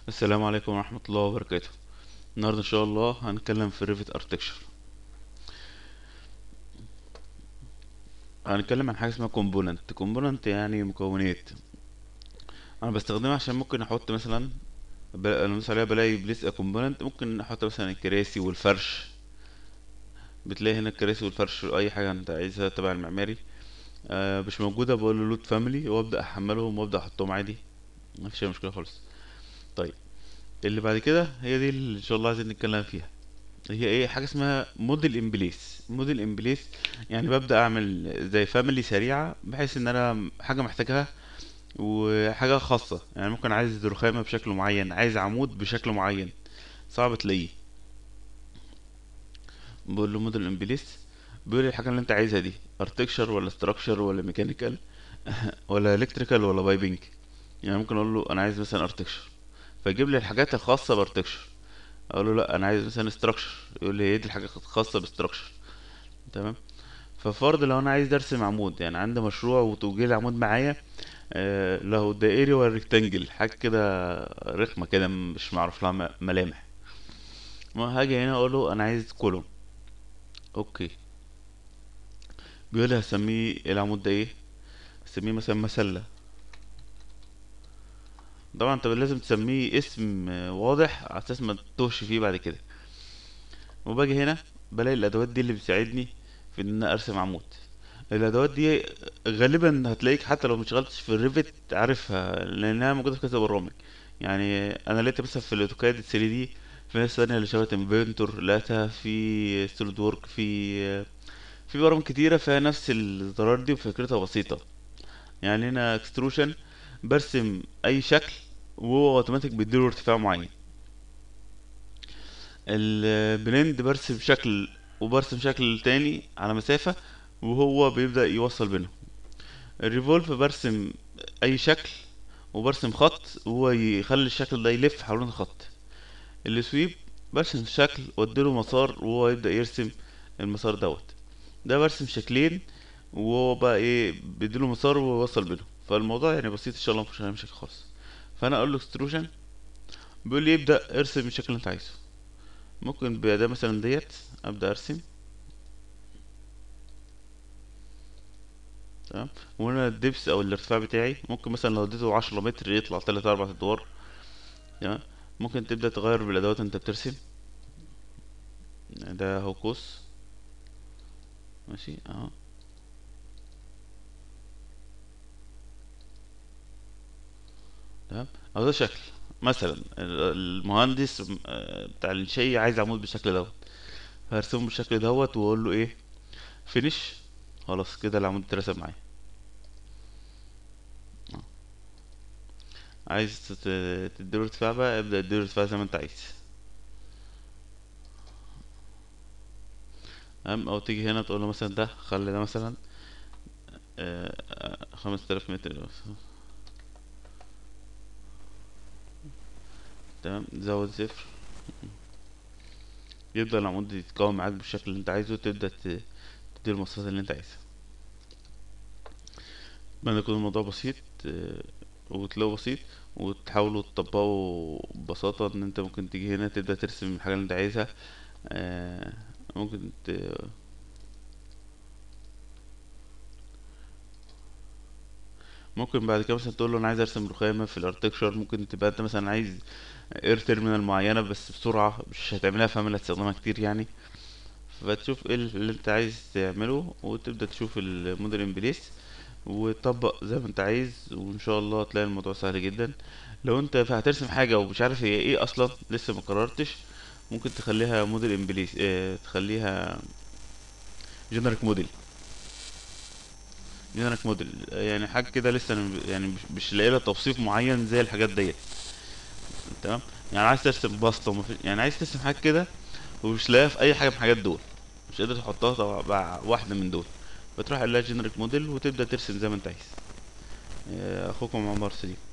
السلام عليكم ورحمة الله وبركاته النهاردة إن شاء الله هنتكلم في ريفت اركتكشر هنتكلم عن حاجة اسمها كومبوننت كومبوننت يعني مكونات أنا بستخدمها عشان ممكن أحط مثلا ب- أنا بدوس عليها بلاقي بليس كومبوننت ممكن أحط مثلا الكراسي والفرش بتلاقي هنا الكراسي والفرش أي حاجة أنت عايزها تبع المعماري آه مش موجودة بقول له لود فاميلي وأبدأ أحملهم وأبدأ أحطهم عادي مفيش أي مشكلة خالص طيب اللي بعد كده هي دي اللي ان شاء الله عايزين نتكلم فيها هي ايه حاجه اسمها موديل امبليس موديل امبليس يعني ببدا اعمل زي فاميلي سريعه بحيث ان انا حاجه محتاجها وحاجه خاصه يعني ممكن عايز رخامه بشكل معين عايز عمود بشكل معين صعب تلاقيه بقول له موديل امبليس بيقول لي الحاجه اللي انت عايزها دي ارتكشر ولا ستراكشر ولا ميكانيكال ولا الكتريكال ولا بايبنج يعني ممكن اقول له انا عايز مثلا ارتكشر فيجيب لي الحاجات الخاصه بارتكشر اقول له لا انا عايز مثلا ستراكشر يقول لي هي دي الحاجه الخاصه بستراكشر تمام ففرض لو انا عايز ارسم عمود يعني عندي مشروع وتوجيه لي عمود معايا آه له دائري ولا ريكتانجل حاجه كده رخمه كده مش معرف لها م- ملامح ما هاجي هنا اقول له انا عايز كولوم اوكي بيقول لي هسميه العمود ده ايه هسميه مثلا مسله طبعا انت لازم تسميه اسم آه، واضح على اساس ما تتوهش فيه بعد كده وباجي هنا بلاقي الادوات دي اللي بتساعدني في ان انا ارسم عمود الادوات دي غالبا هتلاقيك حتى لو مشغلتش في الريفت عارفها لانها موجوده في كذا برامج يعني انا لقيت مثلا في الاوتوكاد 3 دي في ناس تانية اللي شبه انفنتور لقيتها في سوليد وورك في في برامج كتيرة فيها نفس الزرار دي وفكرتها بسيطة يعني هنا اكستروشن برسم اي شكل وهو اوتوماتيك بيديله ارتفاع معين البلند برسم شكل وبرسم شكل تاني على مسافة وهو بيبدأ يوصل بينهم الريفولف برسم اي شكل وبرسم خط وهو يخلي الشكل ده يلف حوالين الخط السويب برسم شكل واديله مسار وهو يبدأ يرسم المسار دوت ده برسم شكلين وهو بقى ايه بيديله مسار وهو يوصل بينهم فالموضوع يعني بسيط ان شاء الله مفيش مشاكل خالص فانا اقول له اكستروجن بيقول لي ابدأ ارسم الشكل اللي انت عايزه ممكن بأداة مثلا ديت أبدأ أرسم تمام وهنا الدبس أو الارتفاع بتاعي ممكن مثلا لو اديته عشرة متر يطلع تلات أربع أدوار تمام ممكن تبدأ تغير بالأدوات أنت بترسم ده هو قوس ماشي اهو تمام أهو ده شكل مثلا ال- المهندس آه، بتاع الشيء عايز عمود بالشكل دوت هرسمه بالشكل دوت واقول له ايه فينيش خلاص كده العمود اترسم معايا عايز تت- تديله ارتفاع بقى ابدأ اديله ارتفاع زي ما انت عايز تمام او تيجي هنا تقول له مثلا ده خلي ده مثلا خمس تلاف متر تمام زود صفر يبدأ العمود يتكون معاك بالشكل اللي انت عايزه تبدأ ت- تديله المواصفات اللي انت عايزها اتمنى يكون الموضوع بسيط آه، وتلاقوه بسيط وتحاولوا تطبقوا ببساطة ان انت ممكن تيجي هنا تبدأ ترسم الحاجة اللي انت عايزها آه، ممكن ت... ممكن بعد كده مثلا تقول له انا عايز ارسم رخامة في الارتكشر ممكن تبقى انت مثلا عايز اير تيرمينال معينة بس بسرعة مش هتعملها فاهم هتستخدمها كتير يعني فتشوف ايه اللي انت عايز تعمله وتبدأ تشوف الموديل ان بليس وتطبق زي ما انت عايز وان شاء الله هتلاقي الموضوع سهل جدا لو انت هترسم حاجة ومش عارف هي ايه اصلا لسه ما قررتش ممكن تخليها موديل ان بليس اه تخليها جنريك موديل جنريك موديل يعني حاجة كده لسه انا م- يعني مش مش لاقي لها توصيف معين زي الحاجات ديت تمام يعني عايز ترسم بسطة ومفي... يعني عايز ترسم حاجة كده ومش لاقيها في اي حاجة من الحاجات دول مش قادر تحطها تبع واحدة من دول فتروح قايل لها جنريك موديل وتبدأ ترسم زي ما انت عايز آه، اخوكم عمر سليم